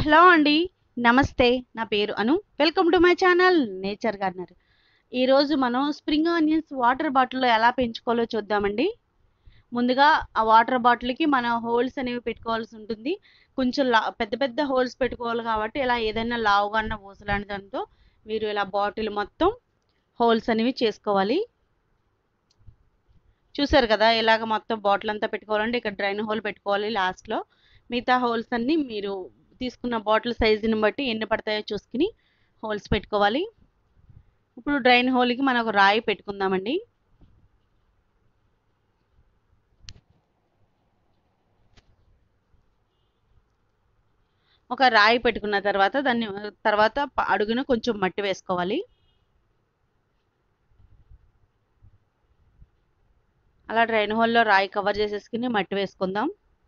hello అండి నమస్తే నా పేరు Anu welcome to my channel nature gardener ఈరోజు మనం స్ప్రింగ్ ఆనియన్స్ వాటర్ బాటిల్లో ఎలా పెంచుకోవాలో చూద్దామండి ముందుగా ఆ వాటర్ బాటిల్కి మనం హోల్స్ అనేవి పెట్టుకోవాల్సి ఉంటుంది కొంచెం లా పెద్ద పెద్ద హోల్స్ పెట్టుకోవాలి కాబట్టి ఇలా ఏదైనా లావుగా ఉన్న ఊసలాంటి దాంతో మీరు ఇలా బాటిల్ మొత్తం హోల్స్ అనేవి చేసుకోవాలి చూసారు కదా ఇలాగ మొత్తం బాటిల్ అంతా పెట్టుకోవాలంటే ఇక్కడ డ్రైన్ హోల్ పెట్టుకోవాలి లాస్ట్లో మిగతా హోల్స్ అన్నీ మీరు తీసుకున్న బాటిల్ సైజుని బట్టి ఎన్ని పడతాయో చూసుకుని హోల్స్ పెట్టుకోవాలి ఇప్పుడు డ్రైన్ హోల్కి మనం ఒక రాయి పెట్టుకుందామండి ఒక రాయి పెట్టుకున్న తర్వాత దాన్ని తర్వాత అడుగున కొంచెం మట్టి వేసుకోవాలి అలా డ్రైన్ హోల్లో రాయి కవర్ చేసేసుకుని మట్టి వేసుకుందాం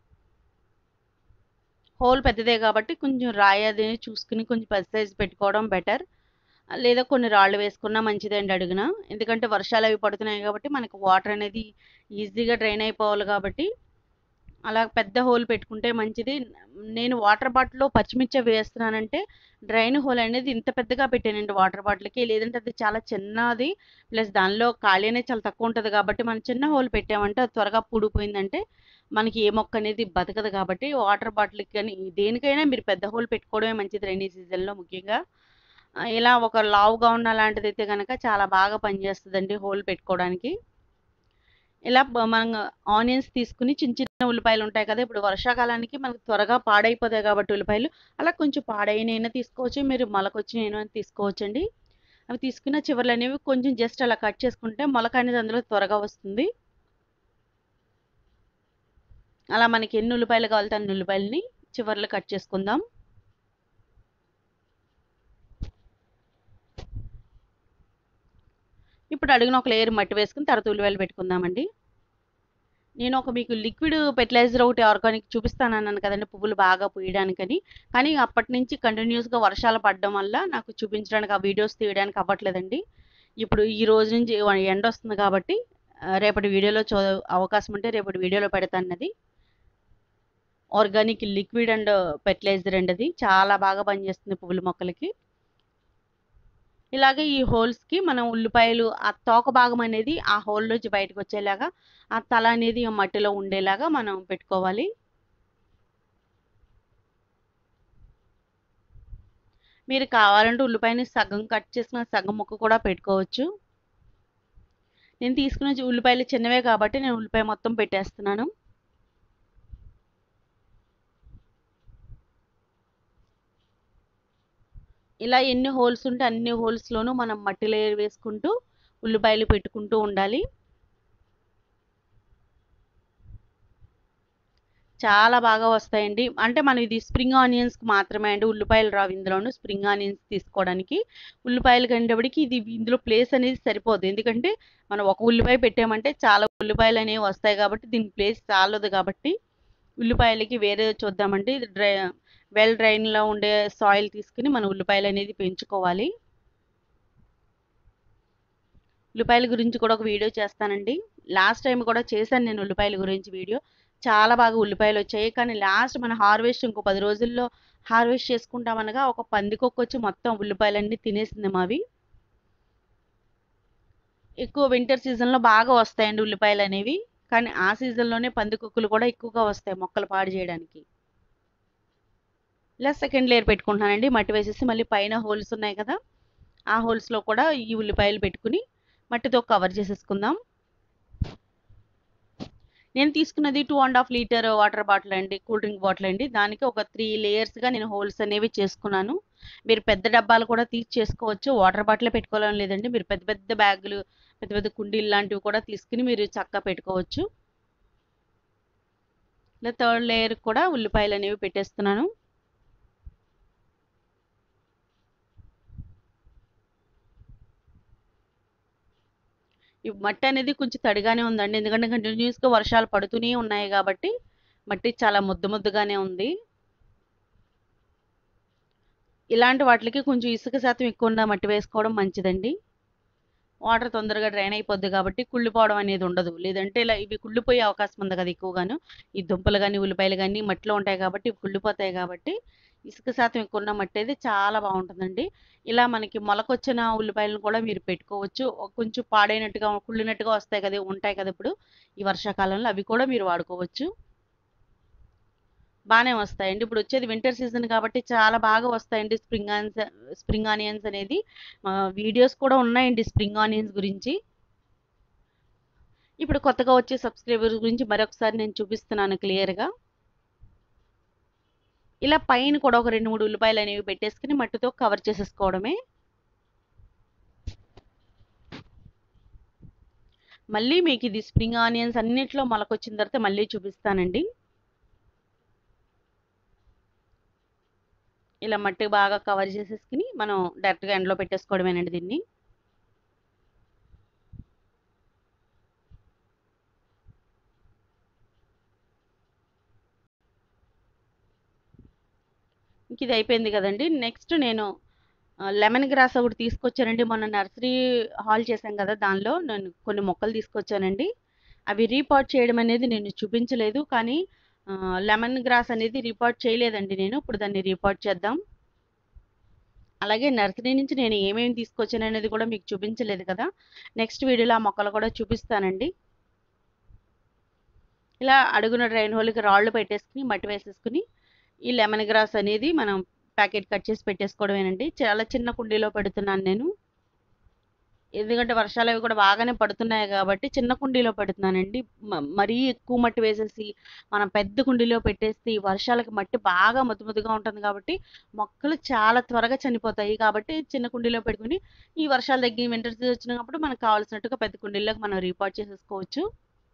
హోల్ పెద్దదే కాబట్టి కొంచెం రాయి అది చూసుకుని కొంచెం పెద్ద సైజు పెట్టుకోవడం బెటర్ లేదా కొన్ని రాళ్ళు వేసుకున్నా మంచిదండి అడుగున ఎందుకంటే వర్షాలు అవి పడుతున్నాయి కాబట్టి మనకు వాటర్ అనేది ఈజీగా డ్రైన్ అయిపోవాలి కాబట్టి అలా పెద్ద హోల్ పెట్టుకుంటే మంచిది నేను వాటర్ బాటిల్లో పచ్చిమిర్చి వేస్తున్నానంటే డ్రైన్ హోల్ అనేది ఇంత పెద్దగా పెట్టానండి వాటర్ బాటిల్కి లేదంటే అది చాలా చిన్నది ప్లస్ దానిలో ఖాళీ అనేది చాలా తక్కువ ఉంటుంది కాబట్టి మనం చిన్న హోల్ పెట్టామంటే అది త్వరగా పుడిపోయిందంటే మనకి ఏ మొక్క అనేది బతకదు కాబట్టి వాటర్ బాటిల్కి కానీ దేనికైనా మీరు పెద్ద హోల్ పెట్టుకోవడమే మంచిది రైనీ సీజన్లో ముఖ్యంగా ఇలా ఒక లావుగా ఉన్న లాంటిది అయితే కనుక చాలా బాగా పనిచేస్తుందండి హోల్ పెట్టుకోవడానికి ఇలా మనం ఆనియన్స్ తీసుకుని చిన్న చిన్న ఉల్లిపాయలు ఉంటాయి కదా ఇప్పుడు వర్షాకాలానికి మనకు త్వరగా పాడైపోతాయి కాబట్టి ఉల్లిపాయలు అలా కొంచెం పాడైనైనా తీసుకోవచ్చు మీరు మొలకొచ్చినైనా తీసుకోవచ్చండి అవి తీసుకున్న చివర్లు అనేవి కొంచెం జస్ట్ అలా కట్ చేసుకుంటే మొలక అనేది అందులో త్వరగా వస్తుంది అలా మనకి ఎన్ని ఉల్లిపాయలు కావాలితే అన్ని ఉల్లిపాయలని చివర్లు కట్ చేసుకుందాం ఇప్పుడు అడిగిన ఒక లేయర్ మట్టి వేసుకుని తర్వాత ఉల్లిపాయలు పెట్టుకుందామండి నేను ఒక మీకు లిక్విడ్ ఫెర్టిలైజర్ ఒకటి ఆర్గానిక్ చూపిస్తానన్నాను కదండి పువ్వులు బాగా పూయడానికని కానీ అప్పటి నుంచి కంటిన్యూస్గా వర్షాలు పడడం వల్ల నాకు చూపించడానికి ఆ వీడియోస్ తీయడానికి అవ్వట్లేదండి ఇప్పుడు ఈ రోజు నుంచి ఎండ వస్తుంది కాబట్టి రేపటి వీడియోలో చూ అవకాశం ఉంటే రేపటి వీడియోలో పెడతానది ఆర్గానిక్ లిక్విడ్ అండ్ ఫెర్టిలైజర్ అండి అది చాలా బాగా పనిచేస్తుంది పువ్వుల మొక్కలకి ఇలాగే ఈ హోల్స్కి మనం ఉల్లిపాయలు ఆ తోక భాగం అనేది ఆ హోల్ నుంచి బయటకు వచ్చేలాగా ఆ తల అనేది మట్టిలో ఉండేలాగా మనం పెట్టుకోవాలి మీరు కావాలంటే ఉల్లిపాయని సగం కట్ చేసిన సగం ముక్క కూడా పెట్టుకోవచ్చు నేను తీసుకున్న ఉల్లిపాయలు చిన్నవే కాబట్టి నేను ఉల్లిపాయ మొత్తం పెట్టేస్తున్నాను ఇలా ఎన్ని హోల్స్ ఉంటే అన్ని హోల్స్లోనూ మనం మట్టి లేయర్ వేసుకుంటూ ఉల్లిపాయలు పెట్టుకుంటూ ఉండాలి చాలా బాగా వస్తాయండి అంటే మనం ఇది స్ప్రింగ్ ఆనియన్స్కి మాత్రమే అండి ఉల్లిపాయలు రావు ఇందులోను స్ప్రింగ్ ఆనియన్స్ తీసుకోవడానికి ఉల్లిపాయలు కంటేపటికి ఇది ఇందులో ప్లేస్ అనేది సరిపోదు ఎందుకంటే మనం ఒక ఉల్లిపాయ పెట్టామంటే చాలా ఉల్లిపాయలు అనేవి వస్తాయి కాబట్టి దీని ప్లేస్ చాలదు కాబట్టి ఉల్లిపాయలకి వేరే చూద్దామండి డ్రై వెల్ డ్రైన్లో ఉండే సాయిల్ తీసుకుని మనం ఉల్లిపాయలు అనేది పెంచుకోవాలి ఉల్లిపాయల గురించి కూడా ఒక వీడియో చేస్తానండి లాస్ట్ టైం కూడా చేశాను నేను ఉల్లిపాయల గురించి వీడియో చాలా బాగా ఉల్లిపాయలు వచ్చాయి కానీ లాస్ట్ మన హార్వెస్ట్ ఇంకో పది రోజుల్లో హార్వెస్ట్ చేసుకుంటామనగా ఒక పందికొక్క వచ్చి మొత్తం ఉల్లిపాయలన్నీ తినేసింది మావి ఎక్కువ వింటర్ సీజన్లో బాగా వస్తాయండి ఉల్లిపాయలు అనేవి కానీ ఆ సీజన్లోనే పందికొక్కులు కూడా ఎక్కువగా వస్తాయి మొక్కలు పాడు చేయడానికి ఇలా సెకండ్ లేయర్ పెట్టుకుంటున్నానండి మట్టి వేసేసి మళ్ళీ పైన హోల్స్ ఉన్నాయి కదా ఆ హోల్స్లో కూడా ఈ ఉల్లిపాయలు పెట్టుకుని మట్టితో కవర్ చేసేసుకుందాం నేను తీసుకున్నది two and half litre water bottle అండి కూల్ డ్రింక్ బాటిల్ అండి దానికి ఒక త్రీ లేయర్స్గా నేను హోల్స్ అనేవి చేసుకున్నాను మీరు పెద్ద డబ్బాలు కూడా తీసి చేసుకోవచ్చు వాటర్ బాటిల్ పెట్టుకోవాలని లేదండి మీరు పెద్ద పెద్ద బ్యాగులు పెద్ద పెద్ద కుండీలు లాంటివి కూడా తీసుకుని మీరు చక్కగా పెట్టుకోవచ్చు ఇలా థర్డ్ లేయర్ కూడా ఉల్లిపాయలు అనేవి పెట్టేస్తున్నాను ఈ మట్టి అనేది కొంచెం తడిగానే ఉందండి ఎందుకంటే కంటిన్యూస్గా వర్షాలు పడుతూనే ఉన్నాయి కాబట్టి మట్టి చాలా ముద్దు ముద్దుగానే ఉంది ఇలాంటి వాటికి కొంచెం ఇసుక శాతం ఎక్కువ ఉన్న మట్టి వేసుకోవడం మంచిదండి వాటర్ తొందరగా డ్రైన్ అయిపోద్ది కాబట్టి కుళ్ళిపోవడం అనేది ఉండదు లేదంటే ఇలా ఇవి కుళ్ళిపోయే అవకాశం ఉంది కదా ఎక్కువగాను ఈ దుంపలు కానీ ఉల్లిపాయలు కానీ మట్టిలో ఉంటాయి కాబట్టి ఇవి కుళ్ళిపోతాయి కాబట్టి ఇసుక శాతం ఎక్కువ ఉన్న మట్టి అయితే చాలా బాగుంటుందండి ఇలా మనకి మొలకొచ్చిన ఉల్లిపాయలను కూడా మీరు పెట్టుకోవచ్చు ఒక కొంచెం పాడైనట్టుగా కుళ్ళినట్టుగా వస్తాయి కదా ఉంటాయి కదా ఇప్పుడు ఈ వర్షాకాలంలో అవి కూడా మీరు వాడుకోవచ్చు బాగానే వస్తాయండి ఇప్పుడు వచ్చేది వింటర్ సీజన్ కాబట్టి చాలా బాగా వస్తాయండి స్ప్రింగ్ ఆనియన్స్ స్ప్రింగ్ ఆనియన్స్ అనేది వీడియోస్ కూడా ఉన్నాయండి స్ప్రింగ్ ఆనియన్స్ గురించి ఇప్పుడు కొత్తగా వచ్చే సబ్స్క్రైబర్స్ గురించి మరొకసారి నేను చూపిస్తున్నాను క్లియర్గా ఇలా పైన కూడా ఒక రెండు మూడు ఉల్లిపాయలు అనేవి పెట్టేసుకుని మట్టితో కవర్ చేసేసుకోవడమే మళ్ళీ మీకు ఇది స్ప్రింగ్ ఆనియన్స్ అన్నిట్లో మొలకొచ్చిన తర్వాత మళ్ళీ చూపిస్తానండి ఇలా మట్టి బాగా కవర్ చేసేసుకుని మనం డైరెక్ట్గా ఎండలో పెట్టేసుకోవడమేనండి దీన్ని ఇంక ఇది అయిపోయింది కదండి నెక్స్ట్ నేను లెమన్ గ్రాస్ ఒకటి తీసుకొచ్చానండి మొన్న నర్సరీ హాల్ చేశాం కదా దానిలో నేను కొన్ని మొక్కలు తీసుకొచ్చానండి అవి రీపాట్ చేయడం అనేది నేను చూపించలేదు కానీ లెమన్ గ్రాస్ అనేది రీపాట్ చేయలేదండి నేను ఇప్పుడు దాన్ని రీపాట్ చేద్దాం అలాగే నర్సరీ నుంచి నేను ఏమేమి తీసుకొచ్చాను అనేది కూడా మీకు చూపించలేదు కదా నెక్స్ట్ వీడియోలో ఆ మొక్కలు కూడా చూపిస్తానండి ఇలా అడుగున డ్రైన్ హోల్కి రాళ్ళు పెట్టేసుకుని మట్టి వేసేసుకుని ఈ లెమన్ గ్రాస్ అనేది మనం ప్యాకెట్ కట్ చేసి పెట్టేసుకోవడమేనండి చాలా చిన్న కుండీలో పెడుతున్నాను నేను ఎందుకంటే వర్షాలు అవి కూడా బాగానే పడుతున్నాయి కాబట్టి చిన్న కుండీలో పెడుతున్నానండి మరీ ఎక్కువ మట్టి వేసేసి మనం పెద్ద కుండీలో పెట్టేసి వర్షాలకి మట్టి బాగా ముద్దు ముద్దుగా ఉంటుంది కాబట్టి మొక్కలు చాలా త్వరగా చనిపోతాయి కాబట్టి చిన్న కుండీలో పెట్టుకుని ఈ వర్షాలు తగ్గి వింటర్ సీజన్ వచ్చినప్పుడు మనకు కావాల్సినట్టుగా పెద్ద కుండీలోకి మనం రీపాట్ చేసేసుకోవచ్చు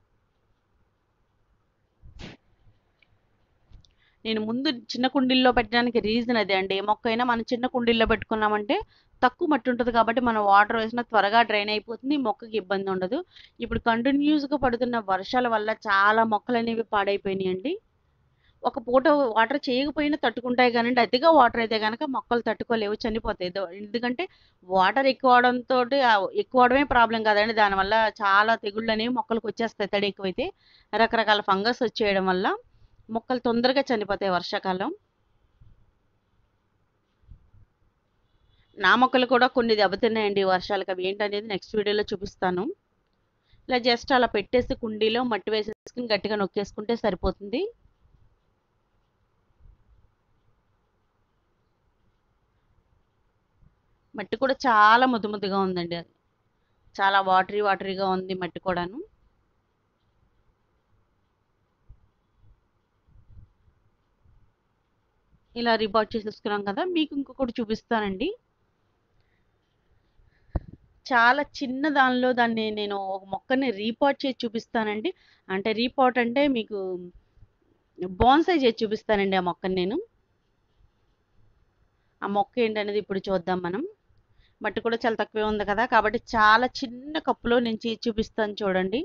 నేను ముందు చిన్న కుండీల్లో పెట్టడానికి రీజన్ అదే అండి ఏ మొక్క అయినా మనం చిన్న కుండీల్లో పెట్టుకున్నామంటే తక్కువ మట్టి ఉంటుంది కాబట్టి మనం వాటర్ వేసినా త్వరగా డ్రైన్ అయిపోతుంది మొక్కకి ఇబ్బంది ఉండదు ఇప్పుడు కంటిన్యూస్గా పడుతున్న వర్షాల వల్ల చాలా మొక్కలు అనేవి పాడైపోయినాయండి ఒక పూట వాటర్ చేయకపోయినా తట్టుకుంటాయి కానీ అతిగా వాటర్ అయితే కనుక మొక్కలు తట్టుకోలేవు చనిపోతాయి ఎందుకంటే వాటర్ ఎక్కువ అవడంతో ఎక్కువ అవడమే ప్రాబ్లం కదండి దానివల్ల చాలా తెగుళ్ళు అనేవి మొక్కలకు వచ్చేస్తాయి తడి ఎక్కువైతే రకరకాల ఫంగస్ వచ్చేయడం వల్ల మొక్కలు తొందరగా చనిపోతాయి వర్షాకాలం నా మొక్కలు కూడా కొన్ని దెబ్బతిన్నాయండి వర్షాలకు అవి ఏంటనేది నెక్స్ట్ వీడియోలో చూపిస్తాను ఇలా జస్ట్ అలా పెట్టేసి కుండీలో మట్టి వేసేసుకుని గట్టిగా నొక్కేసుకుంటే సరిపోతుంది మట్టి కూడా చాలా ముద్దు ముద్దుగా ఉందండి అది చాలా వాటరీ వాటరీగా ఉంది మట్టి కూడాను ఇలా రిపోర్ట్ చేసేసుకున్నాం కదా మీకు ఇంకొకటి చూపిస్తానండి చాలా చిన్న దానిలో దాన్ని నేను ఒక మొక్కని రీపాట్ చేసి చూపిస్తానండి అంటే రీపాట్ అంటే మీకు బోన్సై చేసి చూపిస్తానండి ఆ మొక్కని నేను ఆ మొక్క ఏంటనేది ఇప్పుడు చూద్దాం మనం మట్టి కూడా చాలా తక్కువే ఉంది కదా కాబట్టి చాలా చిన్న కప్పులో నుంచి చూపిస్తాను చూడండి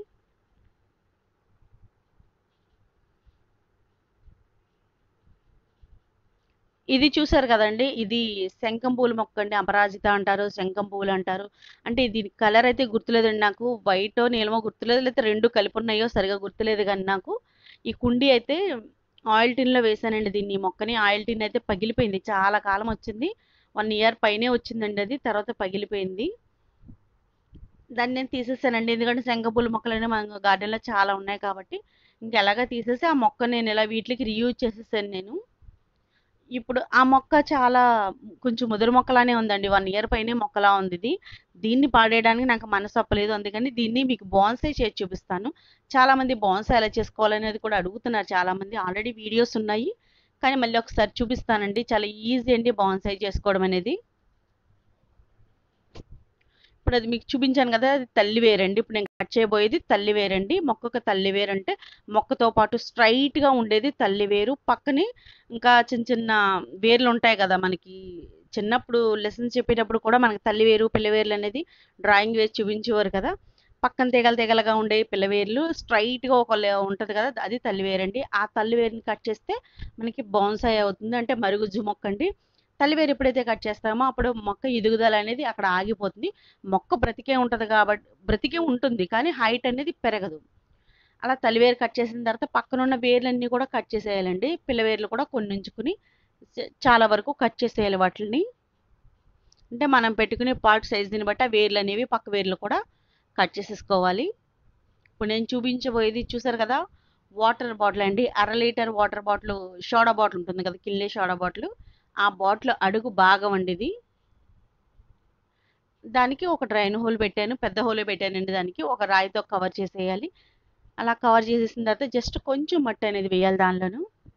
ఇది చూసారు కదండి ఇది శంఖం పూల మొక్క అండి అపరాజిత అంటారు శంఖం పూలు అంటారు అంటే దీని కలర్ అయితే గుర్తులేదండి నాకు వైట్ నీలమో గుర్తులేదు లేకపోతే రెండు కలిపి ఉన్నాయో సరిగా గుర్తులేదు కానీ నాకు ఈ కుండీ అయితే ఆయిల్ టిన్లో వేసానండి దీన్ని మొక్కని ఆయిల్ టిన్ అయితే పగిలిపోయింది చాలా కాలం వచ్చింది వన్ ఇయర్ పైనే వచ్చిందండి అది తర్వాత పగిలిపోయింది దాన్ని నేను తీసేసానండి ఎందుకంటే శంఖపూల మొక్కలు అనేవి మన గార్డెన్లో చాలా ఉన్నాయి కాబట్టి ఇంకెలాగా తీసేసి ఆ మొక్క నేను ఇలా వీటికి రీయూజ్ చేసేసాను నేను ఇప్పుడు ఆ మొక్క చాలా కొంచెం ముదురు మొక్కలానే ఉందండి వన్ ఇయర్ పైనే మొక్కలా ఉంది ఇది దీన్ని పాడేయడానికి నాకు మనసు అప్పలేదు అందుకని దీన్ని మీకు బాన్సై చేసి చూపిస్తాను చాలామంది బాన్సై ఎలా చేసుకోవాలనేది కూడా అడుగుతున్నారు చాలామంది ఆల్రెడీ వీడియోస్ ఉన్నాయి కానీ మళ్ళీ ఒకసారి చూపిస్తానండి చాలా ఈజీ అండి బాన్సై చేసుకోవడం అనేది ఇప్పుడు అది మీకు చూపించాను కదా అది తల్లి వేరండి ఇప్పుడు నేను కట్ చేయబోయేది తల్లి వేరండి మొక్కకు తల్లి వేరు అంటే మొక్కతో పాటు స్ట్రైట్గా ఉండేది తల్లి వేరు పక్కనే ఇంకా చిన్న చిన్న వేర్లు ఉంటాయి కదా మనకి చిన్నప్పుడు లెసన్స్ చెప్పేటప్పుడు కూడా మనకి తల్లి వేరు పిల్లవేర్లు అనేది డ్రాయింగ్ వేసి చూపించేవారు కదా పక్కన తెగల తెగలగా ఉండే పిల్లవేర్లు స్ట్రైట్గా ఒక ఉంటుంది కదా అది తల్లివేరండి ఆ తల్లివేరుని కట్ చేస్తే మనకి బౌన్సాయ్ అవుతుంది అంటే మరుగుజ్జు మొక్క అండి తలివేరు ఎప్పుడైతే కట్ చేస్తామో అప్పుడు మొక్క ఎదుగుదల అనేది అక్కడ ఆగిపోతుంది మొక్క బ్రతికే ఉంటుంది కాబట్టి బ్రతికే ఉంటుంది కానీ హైట్ అనేది పెరగదు అలా తలివేరు కట్ చేసిన తర్వాత పక్కన ఉన్న వేర్లన్నీ కూడా కట్ చేసేయాలండి పిల్లవేర్లు కూడా కొన్ని ఉంచుకుని చ- చాలా వరకు కట్ చేసేయాలి వాటిని అంటే మనం పెట్టుకునే పార్ట్ సైజుని బట్టి ఆ వేర్లు అనేవి పక్క వేర్లు కూడా కట్ చేసేసుకోవాలి ఇప్పుడు నేను చూపించబోయేది చూసారు కదా వాటర్ బాటిల్ అండి అర litre water bottle soda bottle ఉంటుంది కదా కిల్లే సోడా బాటిల్ ఆ బాటిల్ అడుగు భాగం అండి ఇది దానికి ఒక డ్రైన్ హోల్ పెట్టాను పెద్ద హోలే పెట్టానండి దానికి ఒక రాయితో కవర్ చేసేయాలి అలా కవర్ చేసేసిన తర్వాత జస్ట్ కొంచెం మట్టి అనేది వేయాలి దానిలోను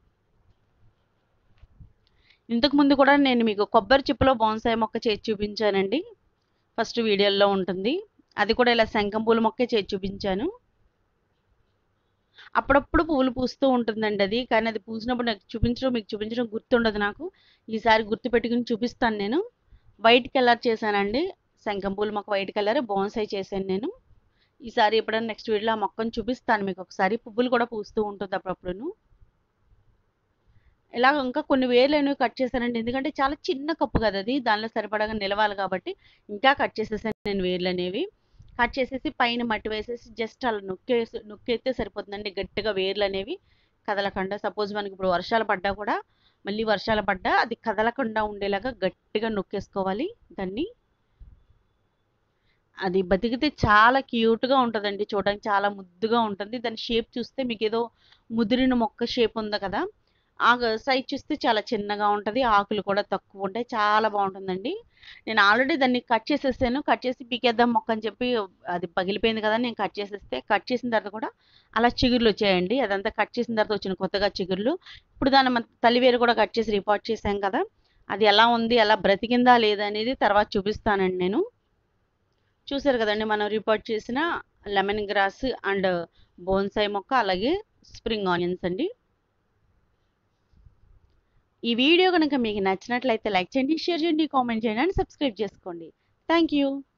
ఇంతకు ముందు కూడా నేను మీకు కొబ్బరి చిప్పలో బోన్సాయి మొక్క చేసి చూపించానండి ఫస్ట్ వీడియోలో ఉంటుంది అది కూడా ఇలా శంఖం పూల మొక్కే చేసి చూపించాను అప్పుడప్పుడు పువ్వులు పూస్తూ ఉంటుందండి అది కానీ అది పూసినప్పుడు నాకు చూపించడం మీకు చూపించడం గుర్తుండదు నాకు ఈసారి గుర్తు పెట్టుకుని చూపిస్తాను నేను వైట్ కలర్ చేశానండి శంఖం పూల మొక్క వైట్ కలర్ బోన్సాయి చేశాను నేను ఈసారి ఎప్పుడైనా నెక్స్ట్ వీడియోలో ఆ మొక్కను చూపిస్తాను మీకు ఒకసారి పువ్వులు కూడా పూస్తూ ఉంటుంది అప్పుడప్పుడును ఇలా ఇంకా కొన్ని వేర్లు అనేవి కట్ చేశానండి ఎందుకంటే చాలా చిన్న కప్పు కదా అది దానిలో సరిపడగా నిలవాలి కాబట్టి ఇంకా కట్ చేసేసాను నేను వేర్లు అనేవి కట్ చేసేసి పైన మట్టి వేసేసి జస్ట్ అలా నొక్కేసి నొక్కేస్తే సరిపోతుందండి గట్టిగా వేర్లు అనేవి కదలకుండా సపోజ్ మనకి ఇప్పుడు వర్షాలు పడ్డా కూడా మళ్ళీ వర్షాలు పడ్డా అది కదలకుండా ఉండేలాగా గట్టిగా నొక్కేసుకోవాలి దాన్ని అది బతికితే చాలా క్యూట్గా ఉంటుందండి చూడడానికి చాలా ముద్దుగా ఉంటుంది దాని షేప్ చూస్తే మీకు ఏదో ముదిరిన మొక్క షేప్ ఉంది కదా ఆ సైజ్ చూస్తే చాలా చిన్నగా ఉంటుంది ఆకులు కూడా తక్కువ ఉంటాయి చాలా బాగుంటుందండి నేను ఆల్రెడీ దాన్ని కట్ చేసేసాను కట్ చేసి పీకేద్దాం మొక్క అని చెప్పి అది పగిలిపోయింది కదా నేను కట్ చేసేస్తే కట్ చేసిన తర్వాత కూడా అలా చిగుర్లు వచ్చాయండి అదంతా కట్ చేసిన తర్వాత వచ్చిన కొత్తగా చిగుర్లు ఇప్పుడు దాన్ని మన తల్లివేరు కూడా కట్ చేసి రిపోర్ట్ చేశాం కదా అది ఎలా ఉంది ఎలా బ్రతికిందా లేదా అనేది తర్వాత చూపిస్తానండి నేను చూసారు కదండి మనం రిపోర్ట్ చేసిన లెమన్ గ్రాస్ అండ్ బోన్సాయి మొక్క అలాగే స్ప్రింగ్ ఆనియన్స్ అండి ఈ వీడియో కనుక మీకు నచ్చినట్లయితే లైక్ చేయండి షేర్ చేయండి కామెంట్ చేయండి అండ్ సబ్స్క్రైబ్ చేసుకోండి థ్యాంక్ యూ